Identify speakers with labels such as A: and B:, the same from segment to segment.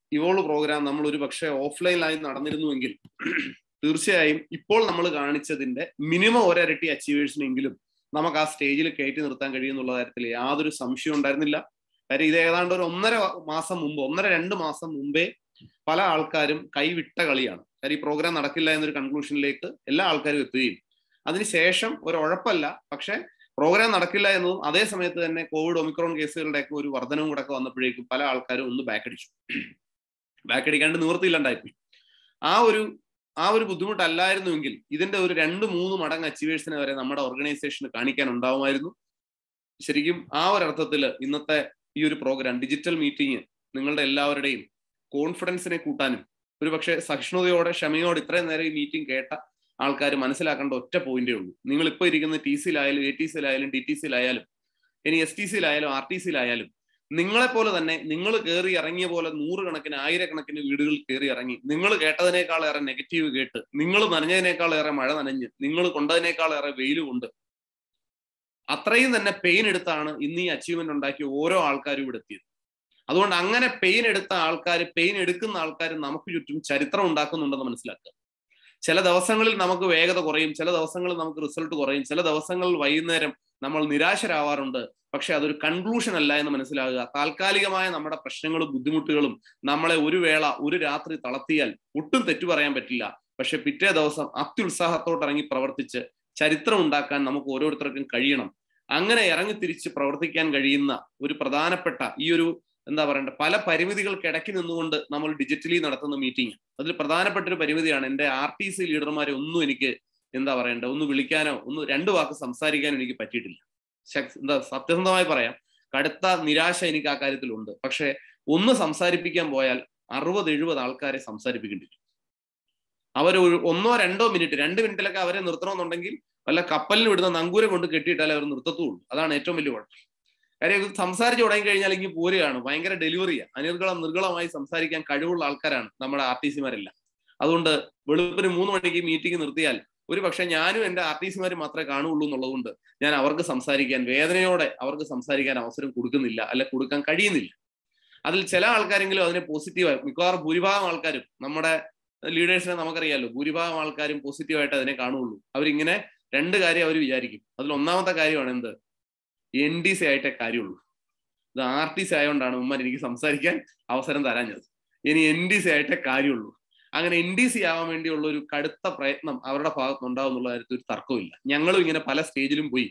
A: evolve programme നമ്മൾ ഒരു പക്ഷേ ഓഫ്ലൈനിലായി നടന്നിരുന്നുവെങ്കിൽ തീർച്ചയായും ഇപ്പോൾ നമ്മൾ കാണിച്ചതിന്റെ മിനിമം ഒരരട്ടി അച്ചീവേഴ്സിനെങ്കിലും നമുക്ക് ആ സ്റ്റേജിൽ കയറ്റി നിർത്താൻ കഴിയുന്നുള്ള കാര്യത്തിൽ യാതൊരു സംശയവും ഉണ്ടായിരുന്നില്ല കാര്യം ഇത് ഏതാണ്ട് ഒരു ഒന്നര മാസം മുമ്പ് ഒന്നര രണ്ട് മാസം മുമ്പേ പല ആൾക്കാരും കൈവിട്ട കളിയാണ് കാര്യം ഈ പ്രോഗ്രാം നടക്കില്ല എന്നൊരു കൺക്ലൂഷനിലേക്ക് എല്ലാ ആൾക്കാരും എത്തുകയും അതിനുശേഷം ഒരു ഉഴപ്പല്ല പക്ഷെ പ്രോഗ്രാം നടക്കില്ല എന്നതും അതേ സമയത്ത് തന്നെ കോവിഡ് ഒമിക്രോൺ കേസുകളുടെ ഒക്കെ ഒരു വർധനവും കൂടെ ഒക്കെ വന്നപ്പോഴേക്കും പല ആൾക്കാരും ഒന്ന് ബാക്ക് അടിച്ചു ബാക്ക് അടിക്കാണ്ട് നിവൃത്തിയില്ലാണ്ടായിപ്പോയി ആ ഒരു ആ ഒരു ബുദ്ധിമുട്ടല്ലായിരുന്നുവെങ്കിൽ ഇതിന്റെ ഒരു രണ്ട് മൂന്ന് മടങ്ങ് അച്ചീവേഴ്സിനെ വരെ നമ്മുടെ ഓർഗനൈസേഷന് കാണിക്കാൻ ഉണ്ടാവുമായിരുന്നു ശരിക്കും ആ ഒരു അർത്ഥത്തിൽ ഇന്നത്തെ ഈ ഒരു പ്രോഗ്രാം ഡിജിറ്റൽ മീറ്റിംഗ് നിങ്ങളുടെ എല്ലാവരുടെയും കോൺഫിഡൻസിനെ കൂട്ടാനും ഒരു പക്ഷേ സഹിഷ്ണുതയോടെ ക്ഷമയോടെ ഇത്രയും നേരം ഈ മീറ്റിംഗ് കേട്ട ആൾക്കാർ മനസ്സിലാക്കേണ്ട ഒറ്റ പോയിന്റേ ഉള്ളൂ നിങ്ങൾ ഇപ്പോൾ ഇരിക്കുന്ന ടി സിയിലായാലും എ ടി സിയിലായാലും ഡി ടി സിയിലായാലും ഇനി എസ് ടി സിയിലായാലും ആർ ടി സിയിലായാലും നിങ്ങളെ പോലെ തന്നെ നിങ്ങൾ കയറി ഇറങ്ങിയ പോലെ നൂറുകണക്കിന് ആയിരക്കണക്കിന് വീടുകൾ കയറി ഇറങ്ങി നിങ്ങൾ കേട്ടതിനേക്കാൾ ഏറെ നെഗറ്റീവ് കേട്ട് നിങ്ങൾ നനഞ്ഞതിനേക്കാൾ ഏറെ മഴ നനഞ്ഞ് നിങ്ങൾ കൊണ്ടതിനേക്കാൾ ഏറെ വെയിൽ കൊണ്ട് അത്രയും തന്നെ പെയിൻ എടുത്താണ് ഇന്ന് ഈ അച്ചീവ്മെന്റ് ഉണ്ടാക്കിയ ഓരോ ആൾക്കാരും ഇവിടെ എത്തിയത് അതുകൊണ്ട് അങ്ങനെ പെയിൻ എടുത്ത ആൾക്കാർ പെയിൻ എടുക്കുന്ന ആൾക്കാർ നമുക്ക് ചുറ്റും ചരിത്രം ഉണ്ടാക്കുന്നുണ്ടെന്ന് മനസ്സിലാക്കുക ചില ദിവസങ്ങളിൽ നമുക്ക് വേഗത കുറയും ചില ദിവസങ്ങളിൽ നമുക്ക് റിസൾട്ട് കുറയും ചില ദിവസങ്ങളിൽ വൈകുന്നേരം നമ്മൾ നിരാശരാവാറുണ്ട് പക്ഷെ അതൊരു കൺക്ലൂഷൻ അല്ല എന്ന് മനസ്സിലാകുക താൽക്കാലികമായ നമ്മുടെ പ്രശ്നങ്ങളും ബുദ്ധിമുട്ടുകളും നമ്മളെ ഒരു വേള ഒരു രാത്രി തളർത്തിയാൽ ഒട്ടും തെറ്റു പറയാൻ പറ്റില്ല പക്ഷെ പിറ്റേ ദിവസം അത്യുത്സാഹത്തോട്ട് ഇറങ്ങി പ്രവർത്തിച്ച് ചരിത്രം ഉണ്ടാക്കാൻ നമുക്ക് ഓരോരുത്തർക്കും കഴിയണം അങ്ങനെ ഇറങ്ങി തിരിച്ച് പ്രവർത്തിക്കാൻ കഴിയുന്ന ഒരു പ്രധാനപ്പെട്ട ഈ ഒരു എന്താ പറയണ്ട പല പരിമിതികൾക്കിടയ്ക്ക് നിന്നുകൊണ്ട് നമ്മൾ ഡിജിറ്റലി നടത്തുന്ന മീറ്റിംഗ് അതിൽ പ്രധാനപ്പെട്ട ഒരു പരിമിതിയാണ് എൻ്റെ ആർ ടി സി ലീഡർമാരെ ഒന്നും എനിക്ക് എന്താ പറയണ്ട ഒന്ന് വിളിക്കാനോ ഒന്ന് രണ്ട് വാക്ക് സംസാരിക്കാനോ എനിക്ക് പറ്റിയിട്ടില്ല എന്താ സത്യസന്ധമായി പറയാം കടുത്ത നിരാശ എനിക്ക് ആ കാര്യത്തിലുണ്ട് പക്ഷെ ഒന്ന് സംസാരിപ്പിക്കാൻ പോയാൽ അറുപത് എഴുപത് ആൾക്കാരെ സംസാരിപ്പിക്കേണ്ടി വരും അവർ ഒരു ഒന്നോ രണ്ടോ മിനിറ്റ് രണ്ട് മിനിറ്റിലൊക്കെ അവരെ നിർത്തണമെന്നുണ്ടെങ്കിൽ വല്ല കപ്പലിന് വിടുന്ന നങ്കൂരം കൊണ്ട് കെട്ടിയിട്ടാലേ അവർ നിർത്തത്തുള്ളൂ അതാണ് ഏറ്റവും വലിയ കുഴപ്പം കാര്യം ഇത് സംസാരിച്ച് തുടങ്ങി കഴിഞ്ഞാൽ ഇങ്ങനെ പോരുകയാണ് ഭയങ്കര ഡെലിവറിയാണ് അനിർഗളം നിർഗളമായി സംസാരിക്കാൻ കഴിവുള്ള ആൾക്കാരാണ് നമ്മുടെ ആർ ടി സിമാരെല്ലാം അതുകൊണ്ട് വെളുപ്പിന് മൂന്ന് മണിക്ക് മീറ്റിംഗ് നിർത്തിയാൽ ഒരു പക്ഷെ ഞാനും എൻ്റെ ആർ ടി സിമാർ മാത്രമേ കാണുള്ളൂ എന്നുള്ളതുകൊണ്ട് ഞാൻ അവർക്ക് സംസാരിക്കാൻ വേദനയോടെ അവർക്ക് സംസാരിക്കാൻ അവസരം കൊടുക്കുന്നില്ല അല്ലെ കൊടുക്കാൻ കഴിയുന്നില്ല അതിൽ ചില ആൾക്കാരെങ്കിലും അതിനെ പോസിറ്റീവായി മിക്കവാറും ഭൂരിഭാഗം ആൾക്കാരും നമ്മുടെ ലീഡേഴ്സിനെ നമുക്കറിയാലോ ഭൂരിഭാഗം ആൾക്കാരും പോസിറ്റീവായിട്ട് അതിനെ കാണുള്ളൂ അവരിങ്ങനെ രണ്ട് കാര്യം അവർ വിചാരിക്കും അതിൽ ഒന്നാമത്തെ കാര്യമാണ് എന്ത് എൻ ഡി സി ആയിട്ടേ കാര്യമുള്ളൂ ഇത് ആർ ടി സി ആയതുകൊണ്ടാണ് ഉമ്മൻ എനിക്ക് സംസാരിക്കാൻ അവസരം തരാഞ്ഞത് ഇനി എൻ ഡി സി ആയിട്ടേ കാര്യമുള്ളൂ അങ്ങനെ എൻ ഡി സി ആവാൻ വേണ്ടിയുള്ള ഒരു കടുത്ത പ്രയത്നം അവരുടെ ഭാഗത്ത് ഉണ്ടാവും എന്നുള്ള കാര്യത്തിൽ ഒരു തർക്കമില്ല ഞങ്ങളും ഇങ്ങനെ പല സ്റ്റേജിലും പോയി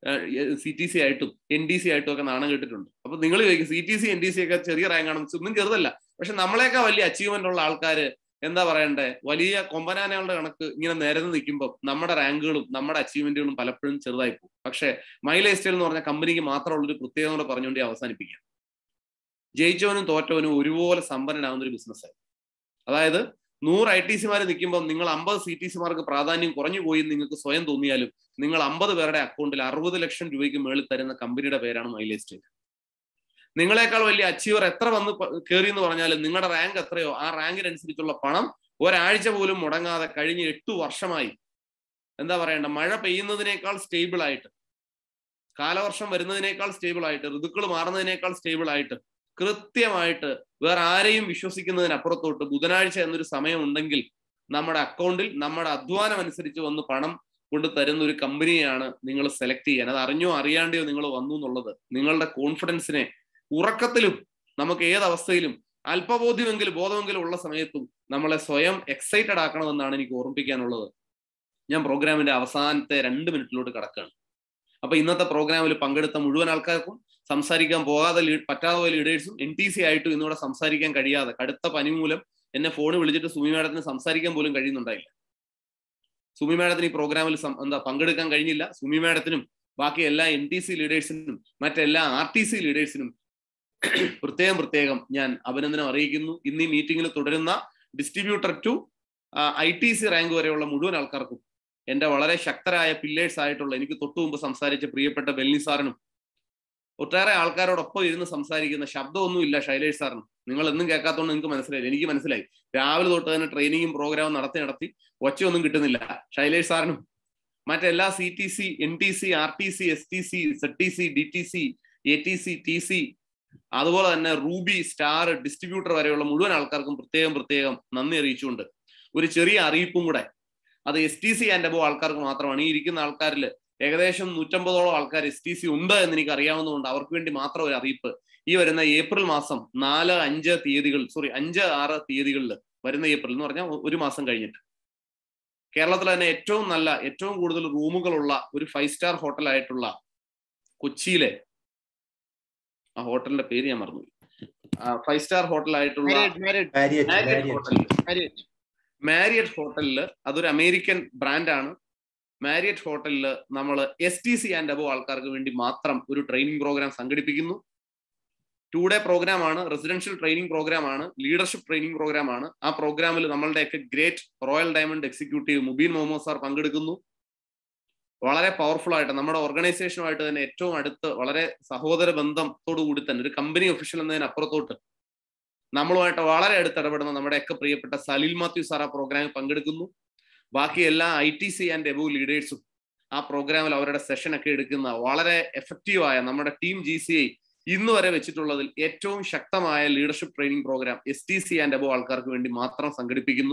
A: സി ടി സി ആയിട്ടും എൻ ഡി സി ആയിട്ടും ഒക്കെ നാണം കേട്ടിട്ടുണ്ട് അപ്പൊ നിങ്ങൾ ചോദിക്കും C T C N D C ഒക്കെ ചെറിയ റാങ്കാണെന്ന് ഒന്നും ചെറുതല്ല പക്ഷെ നമ്മളെയൊക്കെ വലിയ അച്ചീവ്മെന്റ് ഉള്ള ആൾക്കാർ എന്താ പറയണ്ടേ വലിയ കൊമ്പനാനകളുടെ കണക്ക് ഇങ്ങനെ നിരന്ന് നിൽക്കുമ്പോൾ നമ്മുടെ റാങ്കുകളും നമ്മുടെ അച്ചീവ്മെന്റുകളും പലപ്പോഴും ചെറുതായി പോകും പക്ഷേ മൈലേജ് സ്റ്റൈൽ എന്ന് പറഞ്ഞ കമ്പനിക്ക് മാത്രമുള്ള ഒരു പ്രത്യേകത കൂടെ പറഞ്ഞുകൊണ്ട് അവസാനിപ്പിക്കാം ജയിച്ചവനും തോറ്റവനും ഒരുപോലെ സമ്പന്നനാകുന്ന ഒരു ബിസിനസ്സായി അതായത് നൂറ് ഐ ടി സിമാർ നിൽക്കുമ്പോൾ നിങ്ങൾ അമ്പത് സി ടി സിമാർക്ക് പ്രാധാന്യം കുറഞ്ഞു പോയി നിങ്ങൾക്ക് സ്വയം തോന്നിയാലും നിങ്ങൾ അമ്പത് പേരുടെ അക്കൗണ്ടിൽ അറുപത് ലക്ഷം രൂപയ്ക്ക് മേളിൽ തരുന്ന കമ്പനിയുടെ പേരാണ് മൈലേജ് സ്റ്റൈൽ നിങ്ങളെക്കാൾ വലിയ അച്ചീവർ എത്ര വന്ന് കയറി എന്ന് പറഞ്ഞാലും നിങ്ങളുടെ റാങ്ക് എത്രയോ ആ റാങ്കിനനുസരിച്ചുള്ള പണം ഒരാഴ്ച പോലും മുടങ്ങാതെ കഴിഞ്ഞ എട്ടു വർഷമായി എന്താ പറയണ്ട മഴ പെയ്യുന്നതിനേക്കാൾ സ്റ്റേബിൾ ആയിട്ട് കാലവർഷം വരുന്നതിനേക്കാൾ സ്റ്റേബിൾ ആയിട്ട് ഋതുക്കൾ മാറുന്നതിനേക്കാൾ സ്റ്റേബിൾ ആയിട്ട് കൃത്യമായിട്ട് വേറെ ആരെയും വിശ്വസിക്കുന്നതിനപ്പുറത്തോട്ട് ബുധനാഴ്ച എന്നൊരു സമയം ഉണ്ടെങ്കിൽ നമ്മുടെ അക്കൗണ്ടിൽ നമ്മുടെ അധ്വാനം അനുസരിച്ച് വന്ന് പണം കൊണ്ട് തരുന്ന ഒരു കമ്പനിയാണ് നിങ്ങൾ സെലക്ട് ചെയ്യാൻ അത് അറിഞ്ഞോ അറിയാണ്ടെയോ നിങ്ങൾ വന്നു എന്നുള്ളത് നിങ്ങളുടെ കോൺഫിഡൻസിനെ ഉറക്കത്തിലും നമുക്ക് ഏത് അവസ്ഥയിലും അല്പബോധ്യമെങ്കിലും ബോധമെങ്കിലും ഉള്ള സമയത്തും നമ്മളെ സ്വയം എക്സൈറ്റഡ് ആക്കണമെന്നാണ് എനിക്ക് ഓർമ്മിപ്പിക്കാനുള്ളത് ഞാൻ പ്രോഗ്രാമിന്റെ അവസാനത്തെ രണ്ട് മിനിറ്റിലോട്ട് കടക്കുകയാണ് അപ്പൊ ഇന്നത്തെ പ്രോഗ്രാമിൽ പങ്കെടുത്ത മുഴുവൻ ആൾക്കാർക്കും സംസാരിക്കാൻ പോകാതെ പറ്റാതെ പോയ ലീഡേഴ്സും എൻ ടി സി ആയിട്ടും ഇന്നിവിടെ സംസാരിക്കാൻ കഴിയാതെ കടുത്ത പനി മൂലം എന്നെ ഫോൺ വിളിച്ചിട്ട് സുമി മാഡത്തിന് സംസാരിക്കാൻ പോലും കഴിയുന്നുണ്ടായില്ല സുമി മാഡത്തിന് ഈ പ്രോഗ്രാമിൽ എന്താ പങ്കെടുക്കാൻ കഴിഞ്ഞില്ല സുമി മാഡത്തിനും ബാക്കി എല്ലാ എൻ ടി സി ലീഡേഴ്സിനും മറ്റെല്ലാ ആർ ടി സി ലീഡേഴ്സിനും പ്രത്യേകം പ്രത്യേകം ഞാൻ അഭിനന്ദനം അറിയിക്കുന്നു ഇന്ന് ഈ മീറ്റിംഗിൽ തുടരുന്ന distributor to I T C rank വരെയുള്ള മുഴുവൻ ആൾക്കാർക്കും എന്റെ വളരെ ശക്തരായ പില്ലേഴ്സ് ആയിട്ടുള്ള എനിക്ക് തൊട്ടു മുമ്പ് സംസാരിച്ച പ്രിയപ്പെട്ട ബെല്ലി സാറിനും ഒട്ടേറെ ആൾക്കാരോടൊപ്പം ഇരുന്ന് സംസാരിക്കുന്ന ശബ്ദമൊന്നുമില്ല ശൈലേഷ് സാറിന് നിങ്ങൾ എന്നും കേൾക്കാത്തതുകൊണ്ട് നിങ്ങൾക്ക് മനസ്സിലായി എനിക്ക് മനസ്സിലായി രാവിലെ തൊട്ട് തന്നെ ട്രെയിനിങ്ങും പ്രോഗ്രാമും നടത്തി നടത്തി ഒച്ചയൊന്നും കിട്ടുന്നില്ല ശൈലേഷ് സാറിനും മറ്റെല്ലാ C T C N T C R T C S T C Z T C D T C A T C T C അതുപോലെ തന്നെ റൂബി സ്റ്റാർ ഡിസ്ട്രിബ്യൂട്ടർ വരെയുള്ള മുഴുവൻ ആൾക്കാർക്കും പ്രത്യേകം പ്രത്യേകം നന്ദി അറിയിച്ചുകൊണ്ട് ഒരു ചെറിയ അറിയിപ്പും കൂടെ അത് S T C and above ആൾക്കാർക്ക് മാത്രമാണ് ഈ ഇരിക്കുന്ന ആൾക്കാരിൽ ഏകദേശം നൂറ്റമ്പതോളം ആൾക്കാർ എസ് ടി സി ഉണ്ട് എന്ന് എനിക്ക് അറിയാവുന്നതുകൊണ്ട് അവർക്ക് വേണ്ടി മാത്രം ഒരു അറിയിപ്പ് ഈ വരുന്ന ഏപ്രിൽ മാസം നാല് അഞ്ച് തീയതികൾ സോറി അഞ്ച് ആറ് തീയതികളിൽ വരുന്ന ഏപ്രിൽ എന്ന് പറഞ്ഞാൽ ഒരു മാസം കഴിഞ്ഞിട്ട് കേരളത്തിൽ തന്നെ ഏറ്റവും നല്ല ഏറ്റവും കൂടുതൽ റൂമുകളുള്ള ഒരു ഫൈവ് സ്റ്റാർ ഹോട്ടലായിട്ടുള്ള കൊച്ചിയിലെ ആ ഹോട്ടലിന്റെ പേര് ഞാൻ മറന്നു ഫൈവ് സ്റ്റാർ ഹോട്ടലായിട്ടുള്ള മാരിയറ്റ് ഹോട്ടലിൽ മാരിയറ്റ് ഹോട്ടലിൽ അതൊരു അമേരിക്കൻ ബ്രാൻഡാണ് മാരിയറ്റ് ഹോട്ടലിൽ നമ്മൾ S T C and above ആൾക്കാർക്ക് വേണ്ടി മാത്രം ഒരു ട്രെയിനിങ് പ്രോഗ്രാം സംഘടിപ്പിക്കുന്നു ടു ഡേ പ്രോഗ്രാം ആണ് റെസിഡൻഷ്യൽ ട്രെയിനിങ് പ്രോഗ്രാം ആണ് ലീഡർഷിപ്പ് ട്രെയിനിങ് പ്രോഗ്രാം ആണ് ആ പ്രോഗ്രാമിൽ നമ്മളുടെയൊക്കെ great royal diamond executive Mubeen Muhammad sir പങ്കെടുക്കുന്നു വളരെ പവർഫുൾ ആയിട്ട് നമ്മുടെ ഓർഗനൈസേഷനുമായിട്ട് തന്നെ ഏറ്റവും അടുത്ത് വളരെ സഹോദര ബന്ധത്തോടു കൂടി തന്നെ ഒരു കമ്പനി ഒഫീഷ്യൽ എന്നതിനപ്പുറത്തോട്ട് നമ്മളുമായിട്ട് വളരെ അടുത്ത് ഇടപെടുന്ന നമ്മുടെയൊക്കെ പ്രിയപ്പെട്ട സലിൽ മാത്യു സാർ ആ പ്രോഗ്രാമിൽ പങ്കെടുക്കുന്നു ബാക്കി എല്ലാ I T C and above ലീഡേഴ്സും ആ പ്രോഗ്രാമിൽ അവരുടെ സെഷൻ ഒക്കെ എടുക്കുന്ന വളരെ എഫക്റ്റീവായ നമ്മുടെ ടീം ജി സി ഐ ഇന്ന് വരെ വെച്ചിട്ടുള്ളതിൽ ഏറ്റവും ശക്തമായ leadership training program S T C and above ആൾക്കാർക്ക് വേണ്ടി മാത്രം സംഘടിപ്പിക്കുന്നു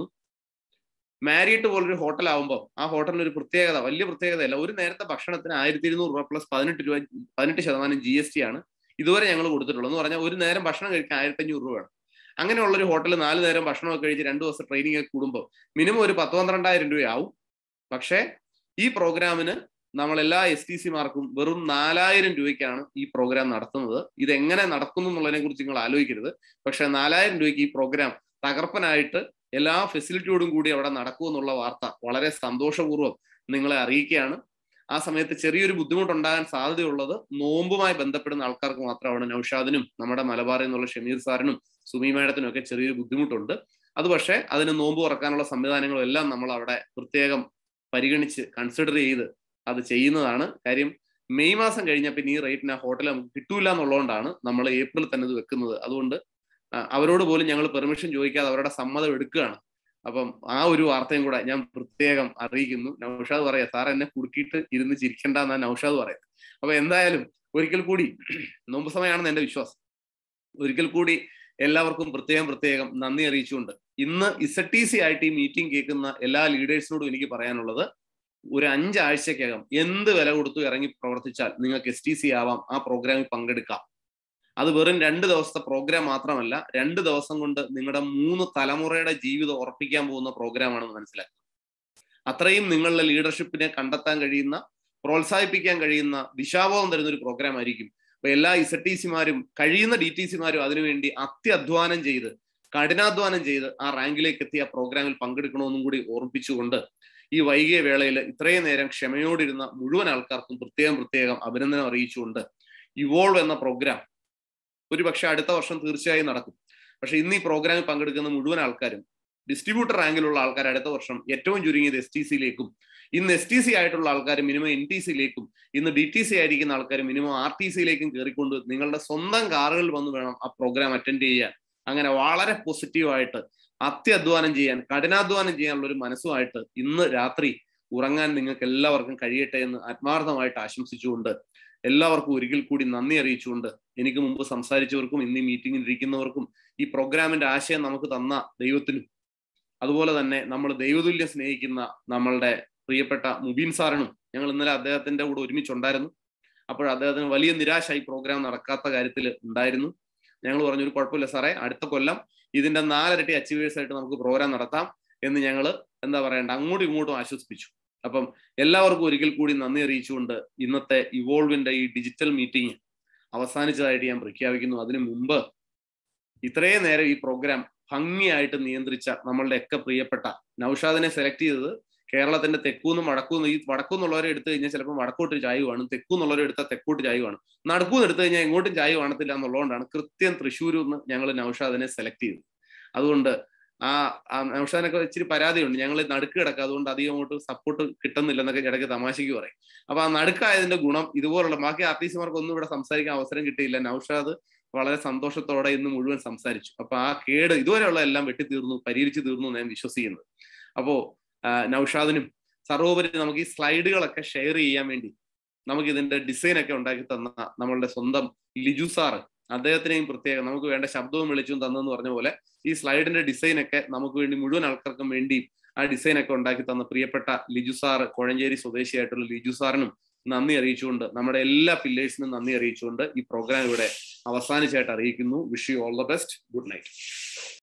A: മാരിയറ്റ് പോലൊരു ഹോട്ടൽ ആവുമ്പോൾ ആ ഹോട്ടലിന് ഒരു പ്രത്യേകത വലിയ പ്രത്യേകതയല്ല ഒരു നേരത്തെ ഭക്ഷണത്തിന് ആയിരത്തി ഇരുന്നൂറ് രൂപ പ്ലസ് പതിനെട്ട് രൂപ പതിനെട്ട് ശതമാനം ജി എസ് ടി ആണ് ഇതുവരെ ഞങ്ങൾ കൊടുത്തിട്ടുള്ളത് എന്ന് പറഞ്ഞാൽ ഒരു നേരം ഭക്ഷണം കഴിക്കാൻ ആയിരത്തി അഞ്ഞൂറ് രൂപ വേണം അങ്ങനെയുള്ള ഒരു ഹോട്ടൽ നാല് നേരം ഭക്ഷണമൊക്കെ കഴിച്ച് രണ്ട് ദിവസം ട്രെയിനിങ് ഒക്കെ കൂടുമ്പോൾ മിനിമം ഒരു പത്ത് പന്ത്രണ്ടായിരം രൂപയാവും പക്ഷേ ഈ പ്രോഗ്രാമിന് നമ്മൾ എല്ലാ എസ് ടി സിമാർക്കും വെറും നാലായിരം രൂപയ്ക്കാണ് ഈ പ്രോഗ്രാം നടത്തുന്നത് ഇത് എങ്ങനെ നടക്കുന്നു എന്നുള്ളതിനെ കുറിച്ച് നിങ്ങൾ ആലോചിക്കരുത് പക്ഷെ നാലായിരം രൂപയ്ക്ക് ഈ പ്രോഗ്രാം തകർപ്പനായിട്ട് എല്ലാ ഫെസിലിറ്റിയോടും കൂടി അവിടെ നടക്കുമെന്നുള്ള വാർത്ത വളരെ സന്തോഷപൂർവ്വം നിങ്ങളെ അറിയിക്കുകയാണ് ആ സമയത്ത് ചെറിയൊരു ബുദ്ധിമുട്ടുണ്ടാകാൻ സാധ്യതയുള്ളത് നോമ്പുമായി ബന്ധപ്പെടുന്ന ആൾക്കാർക്ക് മാത്രമാണ് നൌഷാദിനും നമ്മുടെ മലബാറിൽ നിന്നുള്ള ഷമീർ സാറിനും സുമി മേഡത്തിനും ഒക്കെ ചെറിയൊരു ബുദ്ധിമുട്ടുണ്ട് അത് പക്ഷേ അതിന് നോമ്പ് തുറക്കാനുള്ള സംവിധാനങ്ങളും എല്ലാം നമ്മൾ അവിടെ പ്രത്യേകം പരിഗണിച്ച് കൺസിഡർ ചെയ്ത് അത് ചെയ്യുന്നതാണ് കാര്യം മെയ് മാസം കഴിഞ്ഞ പിന്നെ ഈ റേറ്റിന് ആ ഹോട്ടൽ നമുക്ക് കിട്ടൂല എന്നുള്ളതുകൊണ്ടാണ് നമ്മൾ ഏപ്രിൽ തന്നെ ഇത് വെക്കുന്നത് അതുകൊണ്ട് അവരോട് പോലും ഞങ്ങൾ പെർമിഷൻ ചോദിക്കാതെ അവരുടെ സമ്മതം എടുക്കുകയാണ് അപ്പം ആ ഒരു വാർത്തയും കൂടെ ഞാൻ പ്രത്യേകം അറിയിക്കുന്നു നൌഷാദ് പറയാ സാർ എന്നെ കുടുക്കിയിട്ട് ഇരുന്ന് ചിരിക്കണ്ട എന്നാണ് നൌഷാദ് പറയുന്നത് അപ്പൊ എന്തായാലും ഒരിക്കൽ കൂടി നോമ്പ് സമയമാണെന്ന് എന്റെ വിശ്വാസം ഒരിക്കൽ കൂടി എല്ലാവർക്കും പ്രത്യേകം പ്രത്യേകം നന്ദി അറിയിച്ചുകൊണ്ട് ഇന്ന് ഇസഡ് ടി സി ആയിട്ട് ഈ മീറ്റിംഗ് കേൾക്കുന്ന എല്ലാ ലീഡേഴ്സിനോടും എനിക്ക് പറയാനുള്ളത് ഒരു അഞ്ചാഴ്ചക്കകം എന്ത് വില കൊടുത്തു ഇറങ്ങി പ്രവർത്തിച്ചാൽ നിങ്ങൾക്ക് എസ് ടി സി ആവാം ആ പ്രോഗ്രാമിൽ പങ്കെടുക്കാം അത് വെറും രണ്ട് ദിവസത്തെ പ്രോഗ്രാം മാത്രമല്ല രണ്ട് ദിവസം കൊണ്ട് നിങ്ങളുടെ മൂന്ന് തലമുറയുടെ ജീവിതം ഉറപ്പിക്കാൻ പോകുന്ന പ്രോഗ്രാമാണെന്ന് മനസ്സിലാക്കുക അത്രയും നിങ്ങളുടെ ലീഡർഷിപ്പിനെ കണ്ടെത്താൻ കഴിയുന്ന പ്രോത്സാഹിപ്പിക്കാൻ കഴിയുന്ന ദിശാബോധം തരുന്ന ഒരു പ്രോഗ്രാം ആയിരിക്കും അപ്പൊ എല്ലാ ഇസഡ് ടി സിമാരും കഴിയുന്ന ഡി ടി സിമാരും അതിനുവേണ്ടി അത്യധ്വാനം ചെയ്ത് കഠിനാധ്വാനം ചെയ്ത് ആ റാങ്കിലേക്ക് എത്തിയ പ്രോഗ്രാമിൽ പങ്കെടുക്കണമെന്നും കൂടി ഓർമ്മിപ്പിച്ചുകൊണ്ട് ഈ വൈകിയ വേളയിൽ ഇത്രയും നേരം ക്ഷമയോടിരുന്ന മുഴുവൻ ആൾക്കാർക്കും പ്രത്യേകം പ്രത്യേകം അഭിനന്ദനം അറിയിച്ചുകൊണ്ട് ഇവോൾവ് എന്ന പ്രോഗ്രാം ഒരു പക്ഷെ അടുത്ത വർഷം തീർച്ചയായും നടക്കും പക്ഷെ ഇന്ന് ഈ പ്രോഗ്രാമിൽ പങ്കെടുക്കുന്ന മുഴുവൻ ആൾക്കാരും ഡിസ്ട്രിബ്യൂട്ടർ റാങ്കിലുള്ള ആൾക്കാർ അടുത്ത വർഷം ഏറ്റവും ചുരുങ്ങിയത് എസ് ടി സിയിലേക്കും ഇന്ന് എസ് ടി സി ആയിട്ടുള്ള ആൾക്കാർ മിനിമം എൻ ടി സിയിലേക്കും ഇന്ന് ഡി ടി സി ആയിരിക്കുന്ന ആൾക്കാർ മിനിമം ആർ ടി സിയിലേക്കും കയറിക്കൊണ്ട് നിങ്ങളുടെ സ്വന്തം കാറുകളിൽ വന്ന് വേണം ആ പ്രോഗ്രാം അറ്റൻഡ് ചെയ്യാൻ അങ്ങനെ വളരെ പോസിറ്റീവായിട്ട് അത്യധ്വാനം ചെയ്യാൻ കഠിനാധ്വാനം ചെയ്യാനുള്ള ഒരു മനസ്സുമായിട്ട് ഇന്ന് രാത്രി ഉറങ്ങാൻ നിങ്ങൾക്ക് എല്ലാവർക്കും കഴിയട്ടെ എന്ന് ആത്മാർത്ഥമായിട്ട് ആശംസിച്ചുകൊണ്ട് എല്ലാവർക്കും ഒരിക്കൽ കൂടി നന്ദി അറിയിച്ചുകൊണ്ട് എനിക്ക് മുമ്പ് സംസാരിച്ചവർക്കും ഇന്ന് ഈ മീറ്റിംഗിൽ ഇരിക്കുന്നവർക്കും ഈ പ്രോഗ്രാമിന്റെ ആശയം നമുക്ക് തന്ന ദൈവത്തിനും അതുപോലെ തന്നെ നമ്മൾ ദൈവതുല്യം സ്നേഹിക്കുന്ന നമ്മളുടെ പ്രിയപ്പെട്ട മുബീൻ സാറിനും ഞങ്ങൾ ഇന്നലെ അദ്ദേഹത്തിന്റെ കൂടെ ഒരുമിച്ചുണ്ടായിരുന്നു അപ്പോൾ അദ്ദേഹത്തിന് വലിയ നിരാശ ഈ പ്രോഗ്രാം നടക്കാത്ത കാര്യത്തിൽ ഉണ്ടായിരുന്നു ഞങ്ങൾ പറഞ്ഞു ഒരു കുഴപ്പമില്ല സാറേ അടുത്ത കൊല്ലം ഇതിന്റെ നാലരട്ടി അച്ചീവേഴ്സ് ആയിട്ട് നമുക്ക് പ്രോഗ്രാം നടത്താം എന്ന് ഞങ്ങൾ എന്താ പറയണ്ട അങ്ങോട്ടും ഇങ്ങോട്ടും ആശ്വസിപ്പിച്ചു അപ്പം എല്ലാവർക്കും ഒരിക്കൽ കൂടി നന്ദി അറിയിച്ചുകൊണ്ട് ഇന്നത്തെ ഇവോൾവിന്റെ ഈ ഡിജിറ്റൽ മീറ്റിംഗ് അവസാനിച്ചതായിട്ട് ഞാൻ പ്രഖ്യാപിക്കുന്നു അതിനു മുമ്പ് ഇത്രയും നേരം ഈ പ്രോഗ്രാം ഭംഗിയായിട്ട് നിയന്ത്രിച്ച നമ്മളുടെ ഒക്കെ പ്രിയപ്പെട്ട നൌഷാദിനെ സെലക്ട് ചെയ്തത് കേരളത്തിന്റെ തെക്കൂന്നും വടക്കൂന്നും ഈ വടക്കൂന്നുള്ളവരെ എടുത്തു കഴിഞ്ഞാൽ ചിലപ്പോൾ വടക്കോട്ട് ചായ കാണും തെക്കൂന്നുള്ളവരെ എടുത്താൽ തെക്കോട്ട് ചായ കാണും നടുക്കൂന്ന് എടുത്തു കഴിഞ്ഞാൽ ഇങ്ങോട്ടും ചായ കാണത്തില്ല എന്നുള്ളതുകൊണ്ടാണ് കൃത്യം തൃശ്ശൂരിൽ നിന്ന് ഞങ്ങൾ നൌഷാദിനെ സെലക്ട് ചെയ്തത് അതുകൊണ്ട് ആ നൌഷാദിനൊക്കെ ഇച്ചിരി പരാതിയുണ്ട് ഞങ്ങൾ നടുക്ക് കിടക്കുക അതുകൊണ്ട് അധികം അങ്ങോട്ട് സപ്പോർട്ട് കിട്ടുന്നില്ല എന്നൊക്കെ ഇടയ്ക്ക് തമാശയ്ക്ക് പറയും അപ്പൊ ആ നടുക്കായതിന്റെ ഗുണം ഇതുപോലുള്ള ബാക്കി ആർട്ടിസ്റ്റുമാർക്ക് ഒന്നും ഇവിടെ സംസാരിക്കാൻ അവസരം കിട്ടിയില്ല നൌഷാദ് വളരെ സന്തോഷത്തോടെ ഇന്ന് മുഴുവൻ സംസാരിച്ചു അപ്പൊ ആ കേട് ഇതുവരെയുള്ള എല്ലാം വെട്ടിത്തീർന്നു പരിഹരിച്ചു തീർന്നു ഞാൻ വിശ്വസിക്കുന്നത് അപ്പോ നൌഷാദിനും സർവോപരി നമുക്ക് ഈ സ്ലൈഡുകളൊക്കെ ഷെയർ ചെയ്യാൻ വേണ്ടി നമുക്ക് ഇതിന്റെ ഡിസൈൻ ഒക്കെ ഉണ്ടാക്കി തന്ന നമ്മളുടെ സ്വന്തം ലിജു സാറ് അദ്ദേഹത്തിനെയും പ്രത്യേകം നമുക്ക് വേണ്ട ശബ്ദവും വെളിച്ചവും തന്നെന്ന് പറഞ്ഞ പോലെ ഈ സ്ലൈഡിന്റെ ഡിസൈൻ ഒക്കെ നമുക്ക് വേണ്ടി മുഴുവൻ ആൾക്കാർക്കും വേണ്ടി ആ ഡിസൈൻ ഒക്കെ ഉണ്ടാക്കി തന്ന പ്രിയപ്പെട്ട ലിജു സാർ കോഴഞ്ചേരി സ്വദേശിയായിട്ടുള്ള ലിജു സാറിനും നന്ദി അറിയിച്ചുകൊണ്ട് നമ്മുടെ എല്ലാ പില്ലേഴ്സിനും നന്ദി അറിയിച്ചുകൊണ്ട് ഈ പ്രോഗ്രാം ഇവിടെ അവസാനിച്ചായിട്ട് അറിയിക്കുന്നു wish you all the best good night